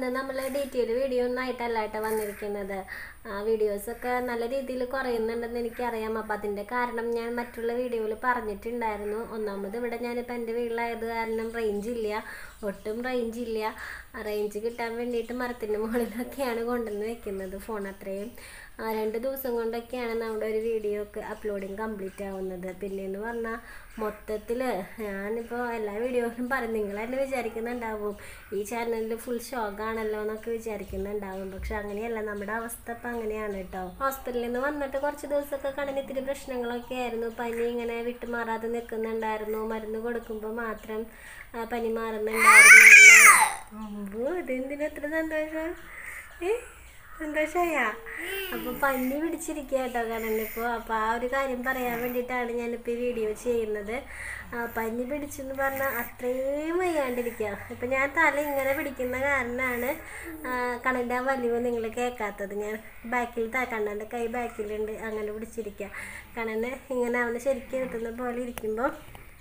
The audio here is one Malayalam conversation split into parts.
ഇന്ന് നമ്മൾ ഡീറ്റെയിൽ വീഡിയോ ഒന്നും ആയിട്ടല്ല കേട്ടോ വന്നിരിക്കുന്നത് വീഡിയോസൊക്കെ നല്ല രീതിയിൽ കുറയുന്നുണ്ടെന്ന് എനിക്കറിയാം അപ്പം അതിൻ്റെ കാരണം ഞാൻ മറ്റുള്ള വീഡിയോയിൽ പറഞ്ഞിട്ടുണ്ടായിരുന്നു ഒന്നാമത് ഇവിടെ ഞാനിപ്പോൾ എൻ്റെ വീട്ടിലായത് കാരണം റേഞ്ച് ഇല്ല ഒട്ടും റേഞ്ച് ഇല്ല റേഞ്ച് കിട്ടാൻ വേണ്ടിയിട്ട് മരത്തിൻ്റെ മുകളിലൊക്കെയാണ് കൊണ്ടുവന്ന് വെക്കുന്നത് ഫോൺ അത്രയും ആ, രണ്ട് ദിവസം കൊണ്ടൊക്കെയാണ് നമ്മുടെ ഒരു വീഡിയോ ഒക്കെ അപ്ലോഡിങ് കംപ്ലീറ്റ് ആവുന്നത് പിന്നെയെന്ന് പറഞ്ഞാൽ മൊത്തത്തിൽ ഞാനിപ്പോൾ എല്ലാ വീഡിയോയിലും പറയും നിങ്ങൾ തന്നെ വിചാരിക്കുന്നുണ്ടാവും ഈ ചാനലിൽ ഫുൾ ഷോക്കാണല്ലോ എന്നൊക്കെ വിചാരിക്കുന്നുണ്ടാവും പക്ഷെ അങ്ങനെയല്ല നമ്മുടെ അവസ്ഥ ഇപ്പം അങ്ങനെയാണ് കേട്ടോ ഹോസ്പിറ്റലിൽ നിന്ന് വന്നിട്ട് കുറച്ച് ദിവസമൊക്കെ കണ്ണിന് ഇത്തിരി പ്രശ്നങ്ങളൊക്കെ ആയിരുന്നു പനി ഇങ്ങനെ വിട്ടുമാറാതെ നിൽക്കുന്നുണ്ടായിരുന്നു മരുന്ന് കൊടുക്കുമ്പോൾ മാത്രം ആ, പനി മാറുന്നുണ്ടായിരുന്നു അമ്പോ ഇതെന്തിനാ എത്ര സന്തോഷം ഏ സന്തോഷമായ അപ്പോൾ പനി പിടിച്ചിരിക്കുക കേട്ടോ കണ്ണിപ്പോൾ അപ്പോൾ ആ ഒരു കാര്യം പറയാൻ വേണ്ടിയിട്ടാണ് ഞാനിപ്പോൾ ഈ വീഡിയോ ചെയ്യുന്നത് ആ, പനി പിടിച്ചെന്ന് പറഞ്ഞാൽ അത്രയും വയ്യാണ്ടിരിക്കുക ഇപ്പം ഞാൻ തല ഇങ്ങനെ പിടിക്കുന്ന കാരണമാണ് കണ്ണിൻ്റെ ആ വലിവ് നിങ്ങൾ കേൾക്കാത്തത് ഞാൻ ബാക്കിൽ കണ്ണൻ്റെ കൈ ബാക്കിലുണ്ട് അങ്ങനെ പിടിച്ചിരിക്കുക കണ്ണന് ഇങ്ങനെ അവന് ശരിക്കും എത്തുന്ന പോലെ ഇരിക്കുമ്പോൾ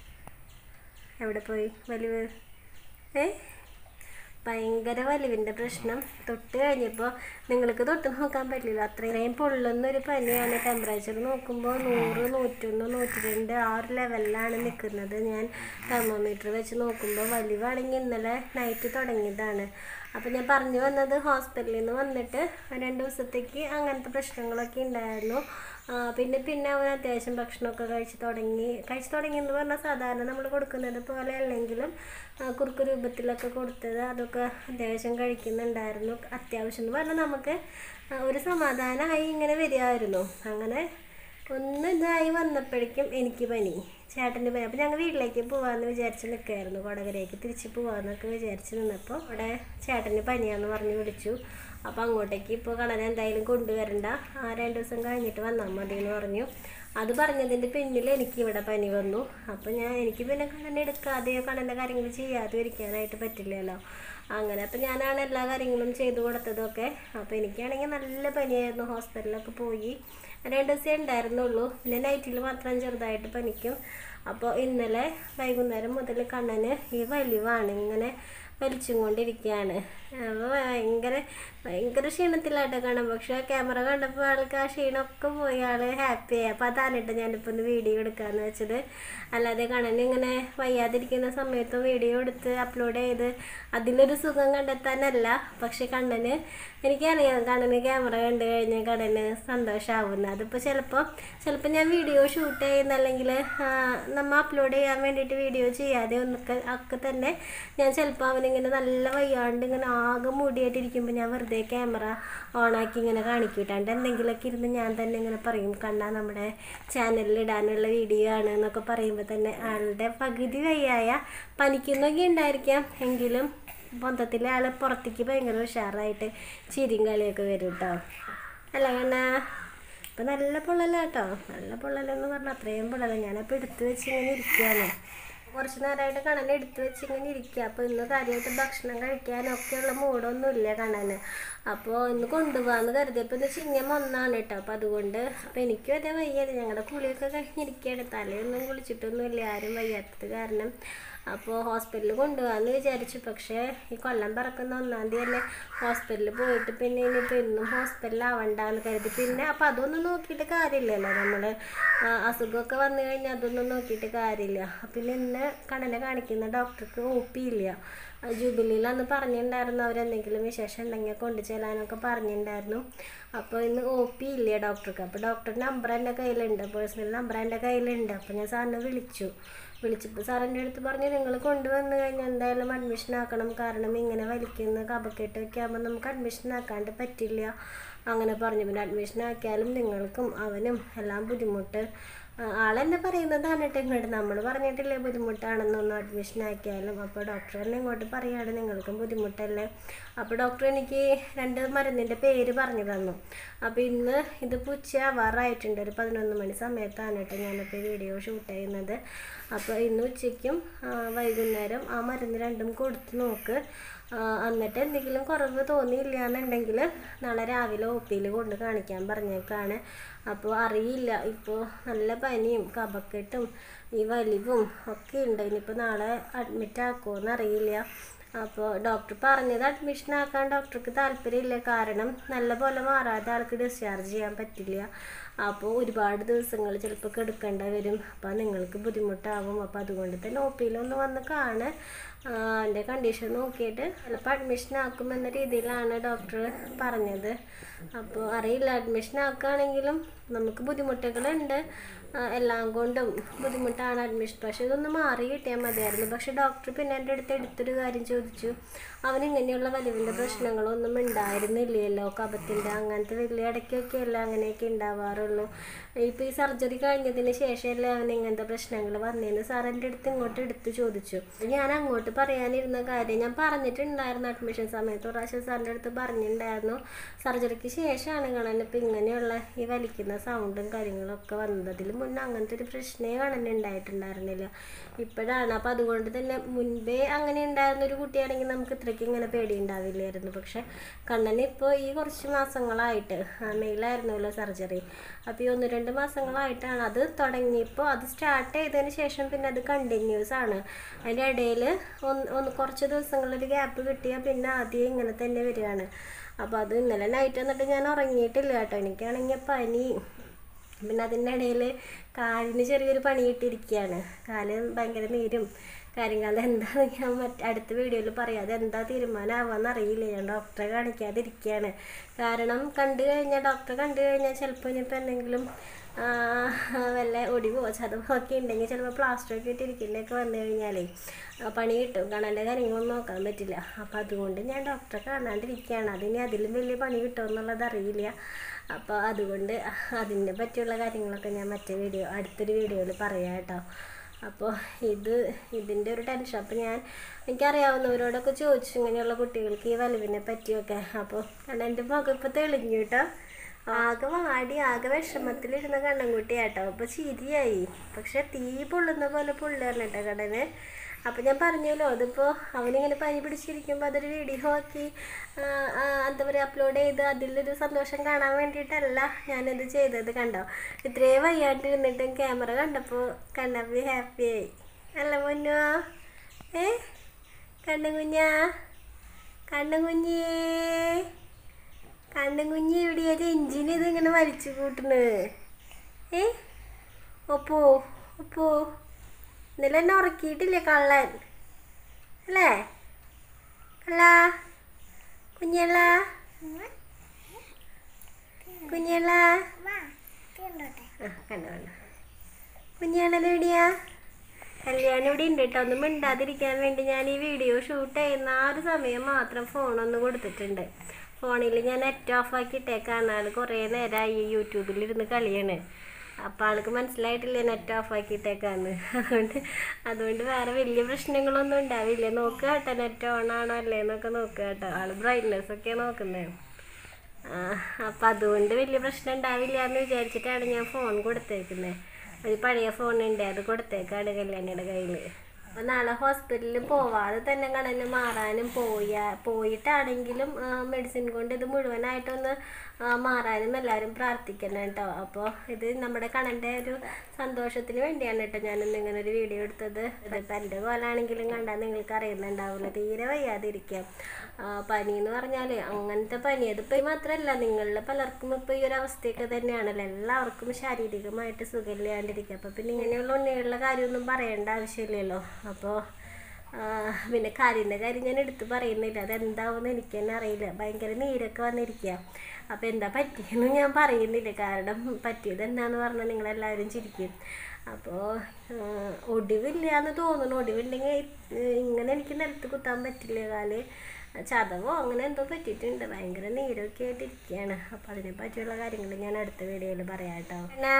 എവിടെ പോയി വലിവ് ഏ ഭയങ്കര വലിവിൻ്റെ പ്രശ്നം തൊട്ട് കഴിഞ്ഞപ്പോൾ നിങ്ങൾക്ക് തൊട്ട് നോക്കാൻ പറ്റില്ല അത്രയും പൊള്ളുന്നൊരു പനിയാണ് ടെമ്പറേച്ചർ നോക്കുമ്പോൾ നൂറ് നൂറ്റൊന്ന് നൂറ്റി രണ്ട് ആ ഒരു ലെവലിലാണ് നിൽക്കുന്നത് ഞാൻ തെർമോമീറ്റർ വെച്ച് നോക്കുമ്പോൾ വലിവാണെങ്കിൽ ഇന്നലെ നൈറ്റ് തുടങ്ങിയതാണ് അപ്പോൾ ഞാൻ പറഞ്ഞു വന്നത് ഹോസ്പിറ്റലിൽ നിന്ന് വന്നിട്ട് രണ്ട് ദിവസത്തേക്ക് അങ്ങനത്തെ പ്രശ്നങ്ങളൊക്കെ ഉണ്ടായിരുന്നു ആ, പിന്നെ പിന്നെ അവൻ അത്യാവശ്യം ഭക്ഷണമൊക്കെ കഴിച്ച് തുടങ്ങി കഴിച്ച് തുടങ്ങി എന്ന് പറഞ്ഞാൽ സാധാരണ നമ്മൾ കൊടുക്കുന്നത് പോലെ അല്ലെങ്കിലും ആ, കുറുക്ക് രൂപത്തിലൊക്കെ കൊടുത്തത് അതൊക്കെ അത്യാവശ്യം കഴിക്കുന്നുണ്ടായിരുന്നു അത്യാവശ്യം എന്ന് പറഞ്ഞാൽ നമുക്ക് ആ, ഒരു സമാധാനമായി ഇങ്ങനെ വരികയായിരുന്നു അങ്ങനെ ഒന്ന് ഇതായി വന്നപ്പോഴേക്കും എനിക്ക് പനി ചേട്ടൻ്റെ പനി അപ്പോൾ ഞങ്ങൾ വീട്ടിലേക്ക് പോകാമെന്ന് വിചാരിച്ച് നിൽക്കുകയായിരുന്നു കൊടകരയ്ക്ക് തിരിച്ച് പോകാമെന്നൊക്കെ വിചാരിച്ച് നിന്നപ്പോൾ അവിടെ ചേട്ടന് പനിയാന്ന് പറഞ്ഞ് വിളിച്ചു അപ്പോൾ അങ്ങോട്ടേക്ക് ഇപ്പോൾ കണന എന്തായാലും കൊണ്ടുവരണ്ട ആ രണ്ട് ദിവസം കഴിഞ്ഞിട്ട് വന്നാൽ മതി എന്ന് പറഞ്ഞു അത് പറഞ്ഞതിൻ്റെ പിന്നിൽ എനിക്ക് ഇവിടെ പനി വന്നു അപ്പോൾ ഞാൻ എനിക്ക് പിന്നെ കണ്ണനെ എടുക്കാതെയോ കണ്ണൻ്റെ കാര്യങ്ങൾ ചെയ്യാതെ ഇരിക്കാനായിട്ട് പറ്റില്ലല്ലോ അങ്ങനെ അപ്പോൾ ഞാനാണ് എല്ലാ കാര്യങ്ങളും ചെയ്തു കൊടുത്തതൊക്കെ അപ്പോൾ എനിക്കാണെങ്കിൽ നല്ല പനിയായിരുന്നു ഹോസ്പിറ്റലിലൊക്കെ പോയി രണ്ട് ദിവസമേ ഉണ്ടായിരുന്നുള്ളൂ പിന്നെ നൈറ്റിൽ മാത്രം ചെറുതായിട്ട് പനിക്കും അപ്പോൾ ഇന്നലെ വൈകുന്നേരം മുതൽ കണ്ണന് ഈ വലിവാണ് ഇങ്ങനെ വലിച്ചും കൊണ്ടിരിക്കുകയാണ് അപ്പോൾ ഭയങ്കര ഭയങ്കര ക്ഷീണത്തിലായിട്ട് കാണാം പക്ഷേ ക്യാമറ കണ്ടപ്പോൾ ആൾക്ക് ആ ക്ഷീണമൊക്കെ പോയി ആൾ ഹാപ്പിയായി അപ്പോൾ അതാണ് കേട്ടോ ഞാനിപ്പോൾ ഒന്ന് വീഡിയോ എടുക്കാമെന്ന് വെച്ചത് അല്ലാതെ കണ്ണൻ ഇങ്ങനെ വയ്യാതിരിക്കുന്ന സമയത്തും വീഡിയോ എടുത്ത് അപ്ലോഡ് ചെയ്ത് അതിലൊരു സുഖം കണ്ടെത്താനല്ല പക്ഷെ കണ്ണന് എനിക്കറിയാം കണ്ണന് ക്യാമറ കണ്ടു കഴിഞ്ഞാൽ കണ്ണന് സന്തോഷമാവുന്നത് അതിപ്പോൾ ചിലപ്പോൾ ചിലപ്പോൾ ഞാൻ വീഡിയോ ഷൂട്ട് ചെയ്യുന്ന അല്ലെങ്കിൽ നമ്മൾ അപ്ലോഡ് ചെയ്യാൻ വേണ്ടിയിട്ട് വീഡിയോ ചെയ്യാതെ ഒന്നൊക്കെ ഒക്കെ തന്നെ ഞാൻ ചിലപ്പോൾ അവനിങ്ങനെ നല്ല വയ്യാണ്ട് ഇങ്ങനെ ആകെ മൂടിയായിട്ടിരിക്കുമ്പോൾ ഞാൻ വെറുതെ ക്യാമറ ഓണാക്കി ഇങ്ങനെ കാണിക്കൂട്ടാണ്ട് എന്തെങ്കിലുമൊക്കെ ഇരുന്ന് ഞാൻ തന്നെ ഇങ്ങനെ പറയും കണ്ടാ നമ്മുടെ ചാനലിൽ ഇടാനുള്ള വീഡിയോ ആണ് എന്നൊക്കെ പറയുമ്പോൾ തന്നെ ആളുടെ പകുതി വയ്യായ പനിക്കുന്നൊക്കെ ഉണ്ടായിരിക്കാം എങ്കിലും മൊത്തത്തിൽ ആൾ പുറത്തേക്ക് ഭയങ്കര ഉഷാറായിട്ട് ചിരിയും കളിയൊക്കെ വരും കേട്ടോ അല്ല കണ്ണാ ഇപ്പം നല്ല പൊള്ളല കേട്ടോ നല്ല പൊള്ളലെന്ന് പറഞ്ഞാൽ അത്രയും പൊള്ളല ഞാനപ്പോൾ എടുത്തു വെച്ച് ഇങ്ങനെ ഇരിക്കുകയാണ് കുറച്ച് നേരമായിട്ട് കണ്ണനെ എടുത്തു വെച്ച് ഇങ്ങനെ ഇരിക്കുക അപ്പോൾ ഇന്ന് കാര്യമായിട്ട് ഭക്ഷണം കഴിക്കാനൊക്കെയുള്ള മൂടൊന്നും ഇല്ല കണ്ണന് അപ്പോൾ ഇന്ന് കൊണ്ടുപോകാമെന്ന് കരുതിയപ്പോൾ ഇന്ന് ചിങ്ങം ഒന്നാണ് കേട്ടോ അപ്പോൾ അതുകൊണ്ട് അപ്പോൾ എനിക്കും അതേ വയ്യത് ഞങ്ങളുടെ കുളിയൊക്കെ കഴിഞ്ഞിരിക്കുകയാണ് തലയൊന്നും കുളിച്ചിട്ടൊന്നുമില്ല ആരും വയ്യാത്തത് കാരണം അപ്പോൾ ഹോസ്പിറ്റലിൽ കൊണ്ടുപോകാമെന്ന് വിചാരിച്ചു പക്ഷേ ഈ കൊല്ലം പിറക്കുന്ന ഒന്നാം തീയതി തന്നെ ഹോസ്പിറ്റലിൽ പോയിട്ട് പിന്നെ ഇനിയിപ്പോൾ എന്നും ഹോസ്പിറ്റലിലാവണ്ടെന്ന് കരുതി പിന്നെ അപ്പോൾ അതൊന്നും നോക്കിയിട്ട് കാര്യമില്ലല്ലോ നമ്മൾ അസുഖമൊക്കെ വന്നു കഴിഞ്ഞാൽ അതൊന്നും നോക്കിയിട്ട് കാര്യമില്ല പിന്നെ ഇന്ന് കണ്ണനെ കാണിക്കുന്ന ഡോക്ടർക്ക് ഒ പി ഇല്ല ജൂബിലിയിൽ അന്ന് പറഞ്ഞിട്ടുണ്ടായിരുന്നു അവരെന്തെങ്കിലും വിശേഷം ഉണ്ടെങ്കിൽ കൊണ്ടു ചെല്ലാനൊക്കെ പറഞ്ഞിട്ടുണ്ടായിരുന്നു അപ്പോൾ ഇന്ന് ഒ പി ഇല്ല ഡോക്ടർക്ക് അപ്പോൾ ഡോക്ടറുടെ നമ്പർ എൻ്റെ കയ്യിലുണ്ട് പേഴ്സണൽ നമ്പർ എൻ്റെ കയ്യിലുണ്ട് അപ്പോൾ ഞാൻ സാറിനെ വിളിച്ചു വിളിച്ചപ്പോൾ സാർ എൻ്റെ അടുത്ത് പറഞ്ഞു നിങ്ങൾ കൊണ്ടുവന്ന് കഴിഞ്ഞാൽ എന്തായാലും അഡ്മിഷൻ ആക്കണം കാരണം ഇങ്ങനെ വലിക്കുന്ന കപക്കെട്ടൊക്കെ ആകുമ്പോൾ നമുക്ക് അഡ്മിഷൻ ആക്കാണ്ട് പറ്റില്ല അങ്ങനെ പറഞ്ഞു പിന്നെ അഡ്മിഷൻ ആക്കിയാലും നിങ്ങൾക്കും അവനും എല്ലാം ബുദ്ധിമുട്ട് ആ, ആളെന്നെ പറയുന്നതാണ് കേട്ടോ ഇങ്ങോട്ട് നമ്മൾ പറഞ്ഞിട്ടില്ലേ ബുദ്ധിമുട്ടാണെന്നൊന്നും അഡ്മിഷൻ ആക്കിയാലും അപ്പോൾ ഡോക്ടർ തന്നെ ഇങ്ങോട്ട് പറയുകയാണ് നിങ്ങൾക്കും ബുദ്ധിമുട്ടല്ലേ അപ്പോൾ ഡോക്ടർ എനിക്ക് രണ്ട് മരുന്നിൻ്റെ പേര് പറഞ്ഞു തന്നു അപ്പോൾ ഇന്ന് ഇതിപ്പോൾ ഉച്ചയാവാറായിട്ടുണ്ട് ഒരു പതിനൊന്ന് മണി സമയത്താണ് കേട്ടോ ഞാനിപ്പോൾ വീഡിയോ ഷൂട്ട് ചെയ്യുന്നത് അപ്പോൾ ഇന്ന് ഉച്ചയ്ക്കും ആ, വൈകുന്നേരം ആ മരുന്ന് രണ്ടും കൊടുത്ത് നോക്ക് ആ, എന്നിട്ട് എന്തെങ്കിലും കുറവ് തോന്നിയില്ല എന്നുണ്ടെങ്കിൽ നാളെ രാവിലെ ഒ പിയിൽ കൊണ്ട് കാണിക്കാൻ പറഞ്ഞേക്കാണ് അപ്പോൾ അറിയില്ല ഇപ്പോൾ നല്ല പനിയും കഫക്കെട്ടും ഈ വലിവും ഒക്കെ ഉണ്ട് ഇനിയിപ്പോൾ നാളെ അഡ്മിറ്റ് ആക്കുമോയെന്ന് അറിയില്ല അപ്പോൾ ഡോക്ടർ പറഞ്ഞത് അഡ്മിഷൻ ആക്കാൻ ഡോക്ടർക്ക് താല്പര്യമില്ല കാരണം നല്ല പോലെ മാറാതെ ആൾക്ക് ഡിസ്ചാർജ് ചെയ്യാൻ പറ്റില്ല അപ്പോൾ ഒരുപാട് ദിവസങ്ങൾ ചിലപ്പോൾ കിടക്കേണ്ട വരും അപ്പോൾ നിങ്ങൾക്ക് ബുദ്ധിമുട്ടാവും അപ്പോൾ അതുകൊണ്ട് തന്നെ ഒ പിയിലൊന്ന് വന്ന് കാണ് എൻ്റെ കണ്ടീഷൻ നോക്കിയിട്ട് ചിലപ്പോൾ അഡ്മിഷൻ ആക്കുമെന്ന രീതിയിലാണ് ഡോക്ടർ പറഞ്ഞത് അപ്പോൾ അറിയില്ല അഡ്മിഷൻ ആക്കുകയാണെങ്കിലും നമുക്ക് ബുദ്ധിമുട്ടുകളുണ്ട് ആ, എല്ലാം കൊണ്ടും ബുദ്ധിമുട്ടാണ് അഡ്മിഷൻ പക്ഷെ ഇതൊന്ന് മാറി കിട്ടിയാൽ മതിയായിരുന്നു പക്ഷെ ഡോക്ടർ പിന്നെ എൻ്റെ അടുത്ത് എടുത്തൊരു കാര്യം ചോദിച്ചു അവന് ഇങ്ങനെയുള്ള വലിയ പ്രശ്നങ്ങളൊന്നും ഉണ്ടായിരുന്നില്ലല്ലോ കഫത്തിൻ്റെ അങ്ങനത്തെ വലിയ ഇടയ്ക്കൊക്കെ അല്ല അങ്ങനെയൊക്കെ ഉണ്ടാവാറുള്ളൂ ഇപ്പോൾ ഈ സർജറി കഴിഞ്ഞതിന് ശേഷമല്ലേ അവന് ഇങ്ങനത്തെ പ്രശ്നങ്ങൾ വന്നതെന്ന് സാർ എൻ്റെ അടുത്ത് ഇങ്ങോട്ട് എടുത്ത് ചോദിച്ചു ഞാൻ അങ്ങോട്ട് പറയാനിരുന്ന കാര്യം ഞാൻ പറഞ്ഞിട്ടുണ്ടായിരുന്നു അഡ്മിഷൻ സമയത്ത് ഒരു പ്രാവശ്യം സാറിൻ്റെ അടുത്ത് പറഞ്ഞിട്ടുണ്ടായിരുന്നു സർജറിക്ക് ശേഷമാണ് കാണാൻ ഇപ്പം ഇങ്ങനെയുള്ള ഈ വലിക്കുന്ന സൗണ്ടും കാര്യങ്ങളൊക്കെ വന്നത് അതിൽ മുന്നേ അങ്ങനത്തെ ഒരു പ്രശ്നമേ കാണാൻ ഉണ്ടായിട്ടുണ്ടായിരുന്നില്ല ഇപ്പോഴാണ് അപ്പം അതുകൊണ്ട് തന്നെ മുൻപേ അങ്ങനെ ഉണ്ടായിരുന്ന ഒരു കുട്ടിയാണെങ്കിൽ നമുക്ക് ഇത്രയ്ക്ക് ഇങ്ങനെ പേടി ഉണ്ടാവില്ലായിരുന്നു പക്ഷെ കണ്ണന് ഇപ്പോൾ ഈ കുറച്ച് മാസങ്ങളായിട്ട് ആ, മെയിലായിരുന്നല്ലോ സർജറി അപ്പോൾ ഈ ഒന്ന് രണ്ട് മാസങ്ങളായിട്ടാണ് അത് തുടങ്ങിയപ്പോൾ അത് സ്റ്റാർട്ട് ചെയ്തതിന് ശേഷം പിന്നെ അത് കണ്ടിന്യൂസ് ആണ് അതിൻ്റെ ഇടയിൽ ഒന്ന് ഒന്ന് കുറച്ച് ദിവസങ്ങളൊരു ഗ്യാപ്പ് കിട്ടിയാൽ പിന്നെ ആദ്യം ഇങ്ങനെ തന്നെ വരികയാണ് അപ്പോൾ അത് ഇന്നലെ നൈറ്റ് എന്നിട്ട് ഞാൻ ഉറങ്ങിയിട്ടില്ല കേട്ടോ എനിക്കാണെങ്കിൽ പനി പിന്നെ അതിൻ്റെ ഇടയിൽ കാലിന് ചെറിയൊരു പണി കിട്ടിയിരിക്കുകയാണ് കാല് ഭയങ്കര നീരും കാര്യങ്ങളും എന്താണെന്ന് ഞാൻ മറ്റ് അടുത്ത വീഡിയോയിൽ പറയാം അത് എന്താ തീരുമാനമാവാന്ന് അറിയില്ല ഞാൻ ഡോക്ടറെ കാണിക്കാതിരിക്കുകയാണ് കാരണം കണ്ടു കഴിഞ്ഞാൽ ഡോക്ടറെ കണ്ടു കഴിഞ്ഞാൽ ചിലപ്പോൾ ഇനിയിപ്പോൾ എന്തെങ്കിലും ആ, വല്ല ഒടിവോ ചതവോ ഒക്കെ ഉണ്ടെങ്കിൽ ചിലപ്പോൾ പ്ലാസ്റ്ററൊക്കെ ഇട്ടിരിക്കുന്നതൊക്കെ വന്നു കഴിഞ്ഞാലേ ആ, പണി കിട്ടും കണ്ണൻ്റെ കാര്യങ്ങളൊന്നും നോക്കാൻ പറ്റില്ല അപ്പോൾ അതുകൊണ്ട് ഞാൻ ഡോക്ടറെ കാണാണ്ടിരിക്കുകയാണ് അതിന് അതിലും വലിയ പണി കിട്ടുമെന്നുള്ളത് അറിയില്ല അപ്പോൾ അതുകൊണ്ട് അതിനെ പറ്റിയുള്ള കാര്യങ്ങളൊക്കെ ഞാൻ മറ്റേ വീഡിയോ അടുത്തൊരു വീഡിയോയിൽ പറയാം കേട്ടോ അപ്പോൾ ഇത് ഇതിൻ്റെ ഒരു ടെൻഷൻ അപ്പോൾ ഞാൻ എനിക്കറിയാവുന്നവരോടൊക്കെ ചോദിച്ചു ഇങ്ങനെയുള്ള കുട്ടികൾക്ക് ഈ വലുവിനെ പറ്റിയൊക്കെ അപ്പോൾ കാരണം എൻ്റെ മുഖം ഇപ്പോൾ തെളിഞ്ഞു കേട്ടോ ആകെ വാടി ആകെ വിഷമത്തിലിരുന്ന കണ്ണൻകുട്ടിയാട്ടോ അപ്പോൾ ചിരിയായി പക്ഷെ തീ പൊള്ളുന്ന പോലെ പൊള്ളുകയാണ് കേട്ടോ കടന് അപ്പം ഞാൻ പറഞ്ഞല്ലോ അതിപ്പോൾ അവനിങ്ങനെ പനി പിടിച്ചിരിക്കുമ്പോൾ അതൊരു വീഡിയോ ആക്കി ആ, ആ, എന്താ പറയുക അപ്ലോഡ് ചെയ്ത് അതിലൊരു സന്തോഷം കാണാൻ വേണ്ടിയിട്ടല്ല ഞാനത് ചെയ്തത് കണ്ടോ ഇത്രയും വയ്യാണ്ടിരുന്നിട്ടും ക്യാമറ കണ്ടപ്പോൾ കണ്ണപ്പി ഹാപ്പിയായി അല്ല മുന്നോ ഏ കണ്ണു കുഞ്ഞാ കണ്ണു കുഞ്ഞേ കണ്ണും കുഞ്ഞി എവിടെയാ എഞ്ചിന് ഇത് ഇങ്ങനെ വലിച്ചു കൂട്ടുന്നത് ഏ ഒപ്പോ ഒപ്പോ ഇന്നലെ എന്നെ ഉറക്കിയിട്ടില്ലേ കള്ളൻ അല്ലേ കള്ള കുഞ്ഞല്ല കുഞ്ഞല്ല ആ കണ്ടു കണ്ടു കുഞ്ഞാണല്ലോ എവിടെയാ കല്യാണം ഇവിടെ ഉണ്ട് കേട്ടോ ഒന്നും മിണ്ടാതിരിക്കാൻ വേണ്ടി ഞാൻ ഈ വീഡിയോ ഷൂട്ട് ചെയ്യുന്ന ആ ഒരു സമയം മാത്രം ഫോണൊന്ന് കൊടുത്തിട്ടുണ്ട് ഫോണിൽ ഞാൻ നെറ്റ് ഓഫ് ആക്കിയിട്ടേക്കാണ് ആൾ കുറേ നേരമായി യൂട്യൂബിൽ ഇരുന്ന് കളിയാണ് അപ്പം ആൾക്ക് മനസ്സിലായിട്ടില്ല നെറ്റ് ഓഫ് ആക്കിയിട്ടേക്കാന്ന് അതുകൊണ്ട് അതുകൊണ്ട് വേറെ വലിയ പ്രശ്നങ്ങളൊന്നും ഉണ്ടാവില്ല നോക്കുക കേട്ടോ നെറ്റ് ഓൺ ആണോ അല്ലേ എന്നൊക്കെ നോക്കുക കേട്ടോ ആൾ ബ്രൈറ്റ്നെസ് ഒക്കെയാണ് നോക്കുന്നത് അപ്പം അതുകൊണ്ട് വലിയ പ്രശ്നം ഉണ്ടാവില്ല എന്ന് വിചാരിച്ചിട്ടാണ് ഞാൻ ഫോൺ കൊടുത്തേക്കുന്നത് ഒരു പഴയ ഫോണുണ്ട് അത് കൊടുത്തേക്കാണ് കല്യാണിയുടെ കയ്യിൽ അപ്പം നാളെ ഹോസ്പിറ്റലിൽ പോവാതെ തന്നെ കടന്ന് മാറാനും പോയ പോയിട്ടാണെങ്കിലും മെഡിസിൻ കൊണ്ട് ഇത് മുഴുവനായിട്ടൊന്ന് ആ, മാറാനും എല്ലാവരും പ്രാർത്ഥിക്കണം കേട്ടോ അപ്പോൾ ഇത് നമ്മുടെ കണൻ്റെ ഒരു സന്തോഷത്തിന് വേണ്ടിയാണ് കേട്ടോ ഞാനിന്ന് ഇങ്ങനെ ഒരു വീഡിയോ എടുത്തത് ഇതിപ്പോൾ എൻ്റെ കോലാണെങ്കിലും കണ്ടാൽ നിങ്ങൾക്ക് അറിയുന്നുണ്ടാവില്ല തീരെ വയ്യാതിരിക്കാം ആ, പനി എന്ന് പറഞ്ഞാൽ അങ്ങനത്തെ പനി അതിപ്പോൾ മാത്രമല്ല നിങ്ങളിൽ പലർക്കും ഇപ്പോൾ ഈ ഒരു അവസ്ഥയൊക്കെ തന്നെയാണല്ലോ എല്ലാവർക്കും ശാരീരികമായിട്ട് സുഖമില്ലാണ്ടിരിക്കുക അപ്പോൾ പിന്നെ ഇങ്ങനെയുള്ള ഉണ്ണികളുടെ കാര്യമൊന്നും പറയേണ്ട ആവശ്യമില്ലല്ലോ അപ്പോൾ ആ, പിന്നെ കാലിൻ്റെ കാര്യം ഞാൻ എടുത്ത് പറയുന്നില്ല അതെന്താവുമെന്ന് എനിക്ക് തന്നെ അറിയില്ല ഭയങ്കര നീരൊക്കെ വന്നിരിക്കുക അപ്പോൾ എന്താ പറ്റിയെന്ന് ഞാൻ പറയുന്നില്ല കാരണം പറ്റിയത് എന്താന്ന് പറഞ്ഞാൽ നിങ്ങളെല്ലാവരും ചിരിക്കും അപ്പോൾ ഒടിവില്ല എന്ന് തോന്നുന്നു ഒടിവുണ്ടെങ്കിൽ ഇങ്ങനെ എനിക്ക് നിലത്ത് കുത്താൻ പറ്റില്ല കാല് ചതവോ അങ്ങനെ എന്തോ പറ്റിയിട്ടുണ്ട് ഭയങ്കര നീരൊക്കെ ആയിട്ട് ഇരിക്കുകയാണ് അപ്പോൾ അതിനെ പറ്റിയുള്ള കാര്യങ്ങൾ ഞാൻ അടുത്ത വീഡിയോയിൽ പറയാം കേട്ടോ എന്നാ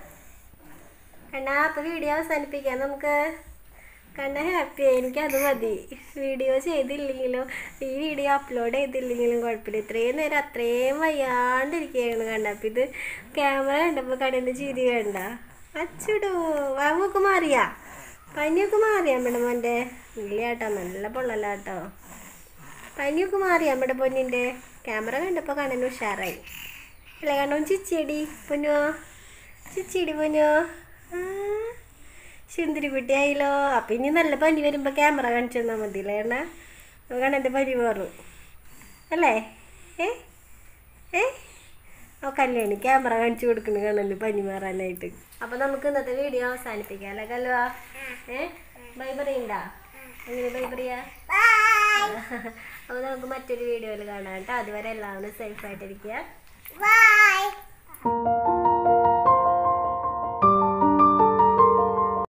കണ്ണാ അപ്പോൾ വീഡിയോ അവസാനിപ്പിക്കാം നമുക്ക് കണ്ട ഹാപ്പിയായി എനിക്കത് മതി വീഡിയോ ചെയ്തില്ലെങ്കിലും ഈ വീഡിയോ അപ്ലോഡ് ചെയ്തില്ലെങ്കിലും കുഴപ്പമില്ല ഇത്രയും നേരം അത്രയും വയ്യാണ്ടിരിക്കുകയാണ് കണ്ട അപ്പം ഇത് ക്യാമറ കണ്ടപ്പോൾ കടന്ന് ചിരി വേണ്ട അച്ചിടോ വാങ്ങൊക്കെ മാറിയാ പനിയൊക്കെ മാറിയാ നമ്മുടെ മോൻ്റെ ഇല്ല കേട്ടോ നല്ല പൊള്ളല കേട്ടോ പനിയൊക്കെ മാറിയാ നമ്മുടെ പൊന്നിൻ്റെ ക്യാമറ കണ്ടപ്പോൾ കണ്ണന് ഉഷാറായി അല്ലേ കണ്ണോ ചിച്ചിയടി പൊന്നോ ചിച്ചിയടി പൊന്നോ ആ സുന്ദരി കുട്ടിയായില്ലോ അപ്പം ഇനി നല്ല പനി വരുമ്പോൾ ക്യാമറ കാണിച്ചു തന്നാൽ മതിയില്ലേ എണ്ണ കണ്ണൻ്റെ പനി മാറും അല്ലേ ഏ ഏ ഓ കല്യാണി ക്യാമറ കാണിച്ചു കൊടുക്കുന്നു കണ്ണന് പനി മാറാനായിട്ട് അപ്പൊ നമുക്ക് ഇന്നത്തെ വീഡിയോ അവസാനിപ്പിക്കാം അല്ലേ കല്ലുവാ ഏ ബൈ പറയണ്ടാ എങ്ങനെ ബൈ പറയാ അപ്പൊ നമുക്ക് മറ്റൊരു വീഡിയോയിൽ കാണാം കേട്ടോ അതുവരെ എല്ലാവരും സേഫ് ആയിട്ടിരിക്കുക Bye.